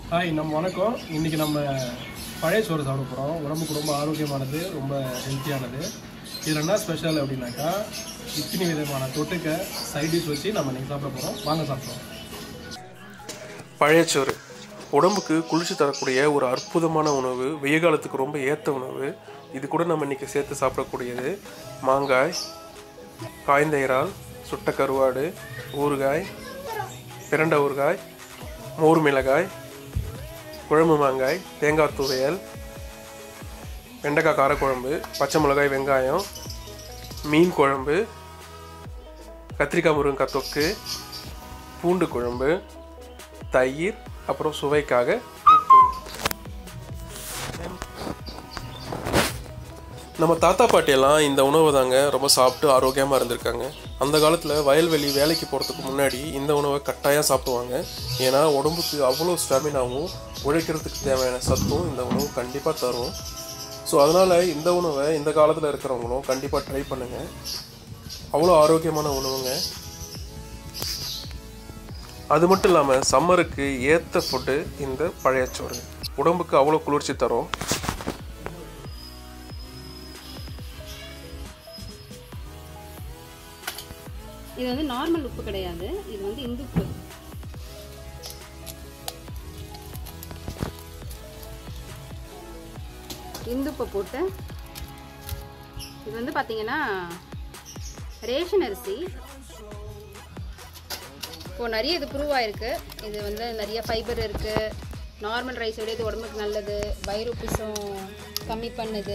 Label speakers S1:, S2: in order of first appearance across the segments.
S1: Hi நம்ம வணக்கம் இன்றைக்கி நம்ம பழைய சோறு சாப்பிட போகிறோம் உடம்புக்கு ரொம்ப ஆரோக்கியமானது ரொம்ப ஹெல்த்தியானது இதில் என்ன ஸ்பெஷல் அப்படின்னாக்கா இத்தனை விதமான தொட்டுக்க சைட் டிஷ் வச்சு நம்ம இன்றைக்கி சாப்பிட போகிறோம் வாங்க சாப்பிடுவோம்
S2: பழையச்சோறு உடம்புக்கு குளிர்ச்சி தரக்கூடிய ஒரு அற்புதமான உணவு வெயில் காலத்துக்கு ரொம்ப ஏற்ற உணவு இது கூட நம்ம இன்றைக்கி சேர்த்து சாப்பிடக்கூடியது மாங்காய் காய்ந்த இறால் சுட்ட கருவாடு ஊறுகாய் பிரண்டை ஊறுகாய் மோர் மிளகாய் குழம்பு மாங்காய் தேங்காய் துவையல் வெண்டைக்காய் காரக்குழம்பு பச்சை மிளகாய் வெங்காயம் மீன் குழம்பு கத்திரிக்காய் முருங்கக்காய் தொக்கு பூண்டு குழம்பு தயிர் அப்புறம் சுவைக்காக உப்பு நம்ம தாத்தா பாட்டியெல்லாம் இந்த உணவை தாங்க ரொம்ப சாப்பிட்டு ஆரோக்கியமாக இருந்திருக்காங்க அந்த காலத்தில் வயல்வெளி வேலைக்கு போகிறதுக்கு முன்னாடி இந்த உணவை கட்டாயம் சாப்பிடுவாங்க ஏன்னா உடம்புக்கு அவ்வளோ ஸ்டாமினாவும் உழைக்கிறதுக்கு தேவையான சத்தும் இந்த உணவு கண்டிப்பாக தரும் ஸோ அதனால் இந்த உணவை இந்த காலத்தில் இருக்கிறவங்களும் கண்டிப்பாக ட்ரை பண்ணுங்கள் அவ்வளோ ஆரோக்கியமான உணவுங்க அது மட்டும் இல்லாமல் சம்மருக்கு ஏற்ற ஃபுட்டு இந்த பழையச்சோறு உடம்புக்கு அவ்வளோ குளிர்ச்சி தரும்
S3: இது வந்து நார்மல் உப்பு கிடையாது இது வந்து இந்துப்பு இந்துப்பை போட்டு இது வந்து பார்த்தீங்கன்னா ரேஷன் அரிசி இப்போ நிறைய இது ப்ரூவ் ஆயிருக்கு இது வந்து நிறைய ஃபைபர் இருக்கு நார்மல் ரைஸ் விட இது உடம்புக்கு நல்லது வைரோபிசம் கம்மி பண்ணுது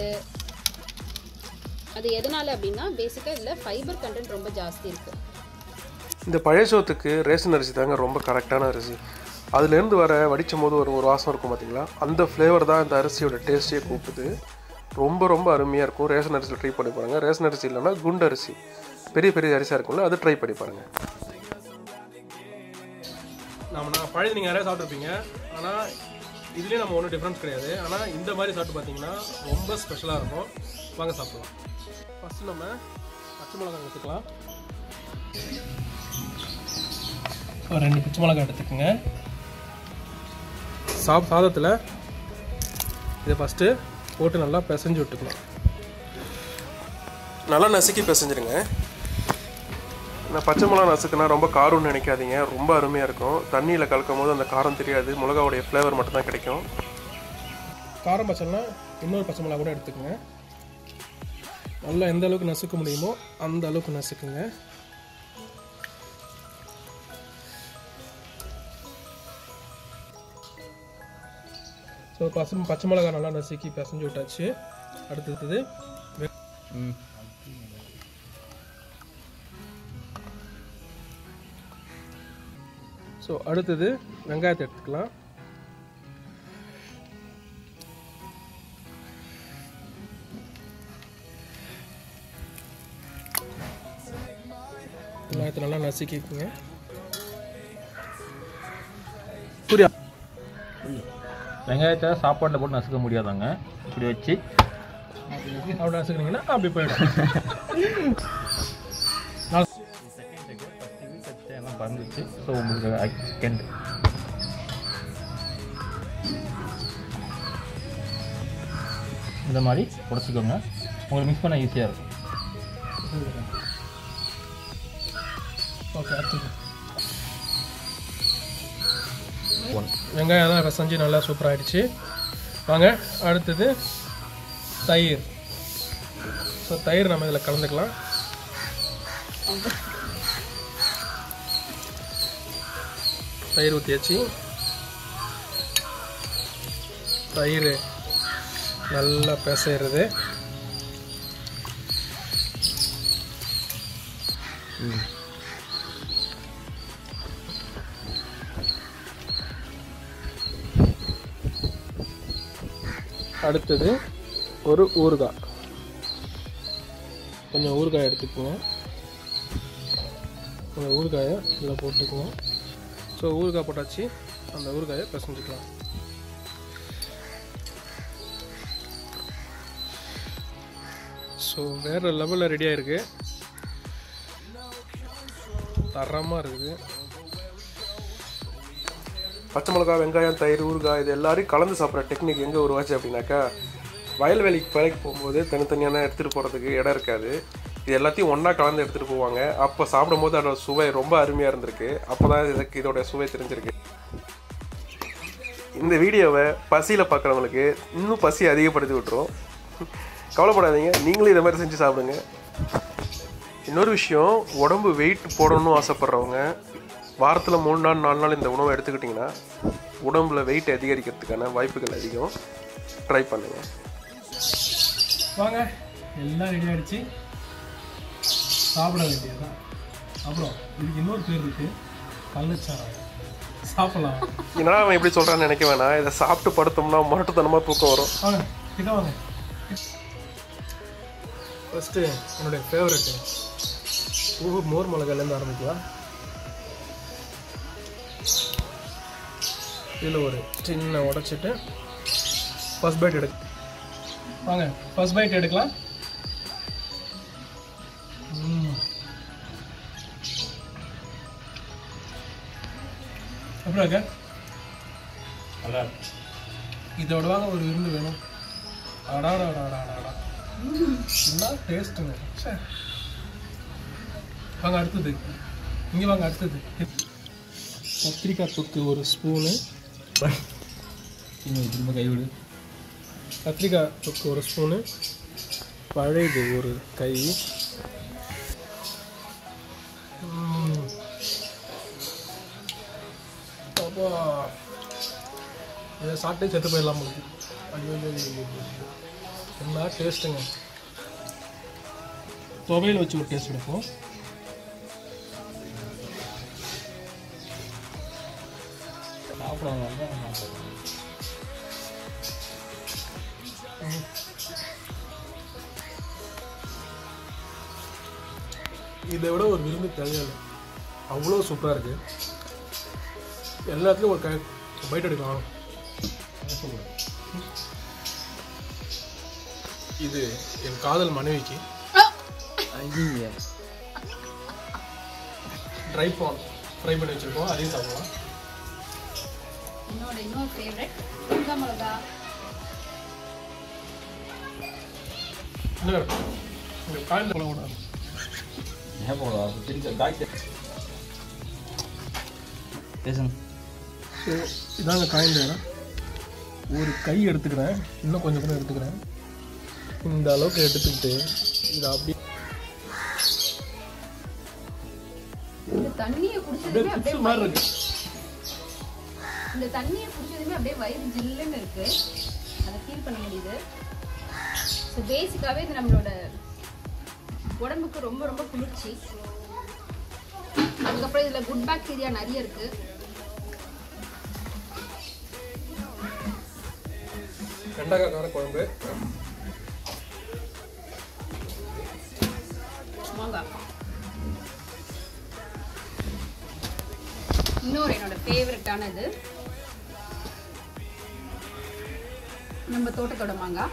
S3: அது எதனால அப்படின்னா பேசிக்காக இதில் ஃபைபர் கண்டென்ட் ரொம்ப ஜாஸ்தி இருக்குது
S2: இந்த பழைய சோத்துக்கு ரேஷன் அரிசி தாங்க ரொம்ப கரெக்டான அரிசி அதுலேருந்து வர வடிச்சும் போது ஒரு ஒரு வாசம் இருக்கும் பார்த்தீங்களா அந்த ஃப்ளேவர் தான் இந்த அரிசியோட டேஸ்ட்டே கூப்பிடுது ரொம்ப ரொம்ப அருமையாக இருக்கும் ரேஷன் அரிசியில் ட்ரை பண்ணி பாருங்கள் ரேஷன் அரிசி இல்லைன்னா குண்டு அரிசி பெரிய பெரிய அரிசியாக இருக்கும்ல அது ட்ரை பண்ணி பாருங்கள்
S1: நம்ம நான் பழைய நீங்கள் நிறையா சாப்பிட்ருப்பீங்க ஆனால் இதுலேயும் நம்ம ஒன்றும் டிஃப்ரென்ஸ் கிடையாது ஆனால் இந்த மாதிரி சாப்பிட்டு பார்த்தீங்கன்னா ரொம்ப ஸ்பெஷலாக இருக்கும் வாங்க சாப்பிடலாம் ஃபஸ்ட்டு நம்ம பச்சை மிளகாய் எடுத்துக்கலாம் ஒரு ரெண்டு பச்சை மிளகாய் எடுத்துக்கோங்க சாப் சாதத்தில் இதை ஃபஸ்ட்டு போட்டு நல்லா பிசைஞ்சு விட்டுக்கலாம்
S2: நல்லா நசுக்கி பிசைஞ்சிருங்க நான் பச்சை மிளகா நசுக்குனா ரொம்ப காரம்னு நினைக்காதீங்க ரொம்ப அருமையாக இருக்கும் தண்ணியில் கலக்கும் போது அந்த காரம் தெரியாது மிளகாவுடைய ஃப்ளேவர் மட்டும் தான் கிடைக்கும்
S1: காரம் பச்சைனா இன்னொரு பச்சை மிளகா கூட எடுத்துக்கோங்க நல்லா எந்த அளவுக்கு நசுக்க முடியுமோ அந்த அளவுக்கு நசுக்குங்க ஸோ பசு பச்சை மிளகா நல்லா நசுக்கி பிசைஞ்சு விட்டாச்சு அடுத்தது வெ- ஸோ அடுத்தது வெங்காயத்தை எடுத்துக்கலாம் வெங்காயத்தை நல்லா நசுக்கிக்குங்க சூர்யா
S4: வெங்காயத்தை சாப்பாட்டில் போட்டு நசுக்க முடியாதாங்க இப்படி வச்சு
S1: அப்படி நசுக்குனீங்கன்னா அப்படி போயிடும்
S4: எல்லாம் பறந்துச்சு ஸோ உங்களுக்கு செகண்ட் இந்த மாதிரி உடச்சிக்கோங்க உங்களுக்கு மிக்ஸ் பண்ண ஈஸியாக இருக்கும்
S1: ஓகே அடுத்தது
S4: ஒன்
S1: வெங்காயம் தான் ரசஞ்சு நல்லா சூப்பராக ஆயிடுச்சு வாங்க அடுத்தது தயிர் ஸோ தயிர் நம்ம இதில் கலந்துக்கலாம் தயிர் ஊற்றியாச்சு தயிர் நல்லா பிசைறது அடுத்தது ஒரு ஊறுகாய் கொஞ்சம் ஊறுகாய் எடுத்துக்கோங்க அந்த ஊறுகாயை இதில் போட்டுக்குவோம் ஸோ ஊறுகாய் போட்டாச்சு அந்த ஊறுகாயை பிசைஞ்சுக்கலாம் ஸோ வேறு லெவலில் ரெடியாக இருக்குது தரமாக இருக்குது
S2: பச்சை மிளகா வெங்காயம் தயிர் ஊறுகாய் இது எல்லாரையும் கலந்து சாப்பிட்ற டெக்னிக் எங்கே உருவாச்சு அப்படின்னாக்கா வயல்வெளிக்கு வேலைக்கு போகும்போது தனித்தனியான எடுத்துகிட்டு போகிறதுக்கு இடம் இருக்காது இது எல்லாத்தையும் ஒன்றா கலந்து எடுத்துகிட்டு போவாங்க அப்போ சாப்பிடும்போது அதோட சுவை ரொம்ப அருமையாக இருந்திருக்கு அப்போ தான் இதுக்கு இதோட சுவை தெரிஞ்சிருக்கு இந்த வீடியோவை பசியில் பார்க்குறவங்களுக்கு இன்னும் பசி அதிகப்படுத்தி விட்டுரும் கவலைப்படாதீங்க நீங்களும் இதை மாதிரி செஞ்சு சாப்பிடுங்க இன்னொரு விஷயம் உடம்பு வெயிட் போடணும்னு ஆசைப்பட்றவங்க வாரத்தில் மூணு நாள் நாலு நாள் இந்த உணவை எடுத்துக்கிட்டிங்கன்னா உடம்புல வெயிட் அதிகரிக்கிறதுக்கான வாய்ப்புகள் அதிகம் ட்ரை பண்ணுங்கள்
S1: வாங்க எல்லாம் ரெடி ஆயிடுச்சு சாப்பிட வேண்டியதுதான் அப்புறம் இதுக்கு இன்னொரு பேர் இருக்கு கள்ளச்சாராயம் சாப்பிடலாம்
S2: என்னடா அவன் எப்படி சொல்கிறான்னு நினைக்க வேணாம் இதை சாப்பிட்டு படுத்தோம்னா முரட்டுத்தனமாக தூக்கம் வரும்
S1: வாங்க கிட்ட வாங்க ஃபஸ்ட்டு என்னுடைய ஃபேவரெட்டு பூ மோர் மிளகாலேருந்து ஆரம்பிக்கலாம் இதில் ஒரு சின்ன உடச்சிட்டு ஃபர்ஸ்ட் பைட் எடு வாங்க ஃபர்ஸ்ட் பைட் எடுக்கலாம் ம். அப்புறம் அக்கா
S4: நல்லா
S1: இதோட வாங்க ஒரு விருந்து வேணும் அடாடா அடாடா அடாடா என்ன டேஸ்ட்டுங்க ச்சே. வாங்க அடுத்தது இங்கே வாங்க அடுத்தது கத்திரிக்காய் தொக்கு ஒரு ஸ்பூனு
S4: இன்னும் திரும்ப கைவிடு
S1: கத்திரிக்காய் தொக்கு ஒரு ஸ்பூனு பழையது ஒரு கை ம். அப்பா இதை சாப்பிட்டே செத்து போயிடலாம் போகுது ஐயோ ஐயோ, ஐயோ, ஐயோ, ஐயோ. என்ன டேஸ்ட்டுங்க துவையல் வச்சு ஒரு டேஸ்ட் எடுப்போம்
S4: சாப்பிடுவாங்க தான் சாப்பிடுவாங்க.
S1: இதை விட ஒரு விருந்து தேவையில்லை அவ்வளோ சூப்பராக இருக்குது எல்லாத்துலேயும் ஒரு க பைட் எடுக்கலாம் இது என் காதல் மனைவிக்கு ட்ரை ப்ரான் ஃப்ரை பண்ணி வச்சுருக்கோம் அதையும் சாப்பிடலாம்
S3: என்னோட இன்னொரு ஃபேவரட் வெங்க மிளகா
S1: இன்னும் இந்த காய்ந்த கூட
S4: ஏன் போடுவா அப்போ திரும்ப காய்ச்சல் பேசுங்க
S1: ஸோ இதாங்க காய்ந்த இடம் ஒரு கை எடுத்துக்கிறேன் இன்னும் கொஞ்சம் கூட எடுத்துக்கிறேன் இந்த அளவுக்கு எடுத்துக்கிட்டு இதை அப்படியே
S3: இந்த தண்ணியை
S1: அப்படியே
S3: குடிச்சதுமே அப்படியே
S1: குச்சி மாதிரி
S3: வயிறு-
S1: இருக்கு
S3: இந்த தண்ணியை குடிச்சதுமே அப்படியே வயிறு ஜில்லுன்னு இருக்கு அதை ஃபீல் பண்ண முடியுது ஸோ பேசிக்காகவே இது நம்மளோட உடம்புக்கு ரொம்ப ரொம்ப குளிர்ச்சி அதுக்கப்புறம் இதில் குட் பாக்டீரியா நிறைய இருக்கு
S1: வெண்டைக்காய் கார குழம்பு
S3: மாங்காய் இன்னொரு என்னோட ஃபேவரட்டானது நம்ம தோட்டத்தோட மாங்காய்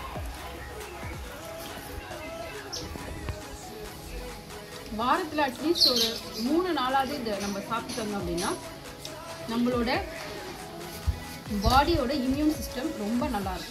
S3: வாரத்தில் அட்லீஸ்ட் ஒரு மூணு நாளாவது இதை நம்ம சாப்பிட்டு வந்தோம் அப்படின்னா நம்மளோட பாடியோட இம்யூன் சிஸ்டம் ரொம்ப நல்லா இருக்கும்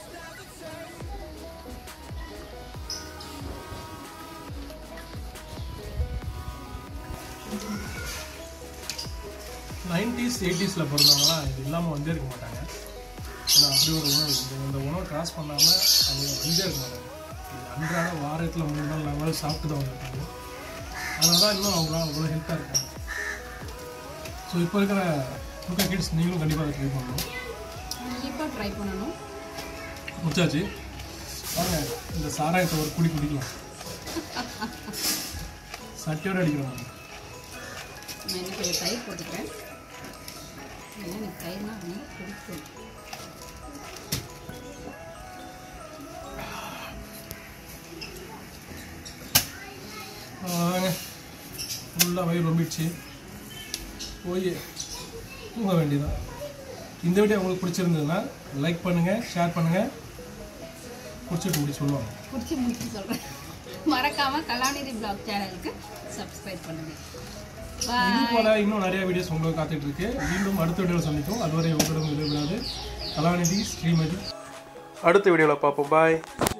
S1: நைன்டிஸ் எயிட்டிஸில் பிறந்தவங்களாம் இது இல்லாமல் வந்தே இருக்க மாட்டாங்க ஏன்னா அப்படி ஒரு உணவு இந்த இந்த உணவை கிராஸ் பண்ணாமல் அவங்க வந்தே இருக்க மாட்டாங்க இது அன்றாட வாரத்தில் மூணு நாள் நாலு நாள் சாப்பிட்டு தான் வந்திருக்காங்க அதனால தான் இன்னும் அவங்களாம் அவ்வளோ ஹெல்த்தாக இருக்காங்க ஸோ இப்போ இருக்கிற குக்கர் கிட்ஸ் நீங்களும் கண்டிப்பாக அதை ட்ரை பண்ணணும்
S3: கண்டிப்பாக ட்ரை பண்ணணும்
S1: முடிச்சாச்சு வாங்க இந்த சாராயத்தை ஒரு குடி குடிக்கலாம் சட்டியோடு அடிக்கிறோம் நாங்க.
S3: நான் இன்னைக்கு ஒரு தயிர் போட்டுக்கிறேன் ஏன்னா எனக்கு தயிர்னா ரொம்ப பிடிக்கும்
S1: வாங்க ஃபுல்லாக வயிறு ரொம்பிடுச்சு போய் தூங்க வேண்டியதான் இந்த வீடியோ உங்களுக்கு பிடிச்சிருந்ததுன்னா லைக் பண்ணுங்கள் ஷேர் பண்ணுங்கள் பிடிச்சிட்டு இப்படி சொல்லுவாங்க
S3: பிடிச்சி முடிச்சு சொல்கிறேன் மறக்காமல் கலாநிதி பிளாக் சேனலுக்கு சப்ஸ்கிரைப் பண்ணுங்கள்
S1: இது போல இன்னும் நிறைய வீடியோஸ் உங்களுக்கு காத்துட்டு இருக்கு மீண்டும் அடுத்த வீடியோவில் சந்திக்கும் அதுவரை உங்களிடம் விடைபெறாது கலாநிதி ஸ்ரீமதி
S2: அடுத்த வீடியோவில் பார்ப்போம் பாய்